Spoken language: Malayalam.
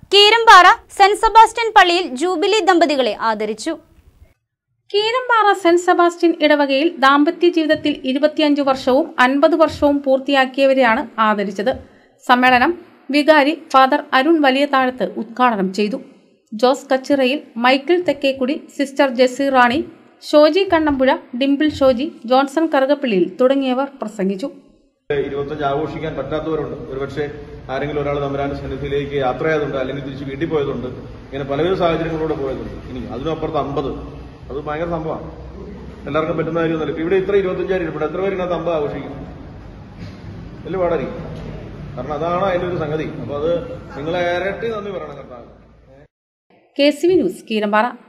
കീരമ്പാറ സെന്റ് സെബാസ്റ്റ്യൻ പള്ളിയിൽ ജൂബിലി ദമ്പതികളെ ആദരിച്ചു കീരമ്പാറ സെന്റ് സെബാസ്റ്റ്യൻ ഇടവകയിൽ ദാമ്പത്യ ജീവിതത്തിൽ ഇരുപത്തിയഞ്ച് വർഷവും അൻപത് വർഷവും പൂർത്തിയാക്കിയവരെയാണ് ആദരിച്ചത് സമ്മേളനം വികാരി ഫാദർ അരുൺ വലിയ താഴത്ത് ഉദ്ഘാടനം ചെയ്തു ജോസ് കച്ചിറയിൽ മൈക്കിൾ തെക്കേക്കുടി സിസ്റ്റർ ജെസ്സി റാണി ഷോജി കണ്ണമ്പുഴ ഡിംപിൾ ഷോജി ജോൺസൺ കറുകപ്പള്ളിയിൽ തുടങ്ങിയവർ പ്രസംഗിച്ചു ഇരുപത്തഞ്ച് ആഘോഷിക്കാൻ പറ്റാത്തവരുണ്ട് ഒരുപക്ഷെ ആരെങ്കിലും ഒരാൾ തമ്പുരാന്റെ സന്നിധിയിലേക്ക് യാത്ര ചെയ്തുണ്ട് അല്ലെങ്കിൽ തിരിച്ച് വീട്ടിൽ പോയതുണ്ട് ഇങ്ങനെ പലവിധ സാഹചര്യങ്ങളിലൂടെ പോയതുണ്ട് ഇനി അതിനപ്പുറത്ത് അമ്പത് അത് ഭയങ്കര സംഭവമാണ് എല്ലാവർക്കും പറ്റുന്ന കാര്യമൊന്നുമല്ല ഇപ്പൊ ഇവിടെ ഇത്ര ഇരുപത്തഞ്ചായിരം ഇവിടെ എത്ര പേര് ഇതിനകത്ത് അമ്പത് ആഘോഷിക്കും വലിയ പാടായിരിക്കും കാരണം അതാണ് അതിന്റെ ഒരു സംഗതി അപ്പൊ അത് നിങ്ങളെ ഇരട്ടി നന്ദി പറയണം കർത്താവ് K C V news Keerampara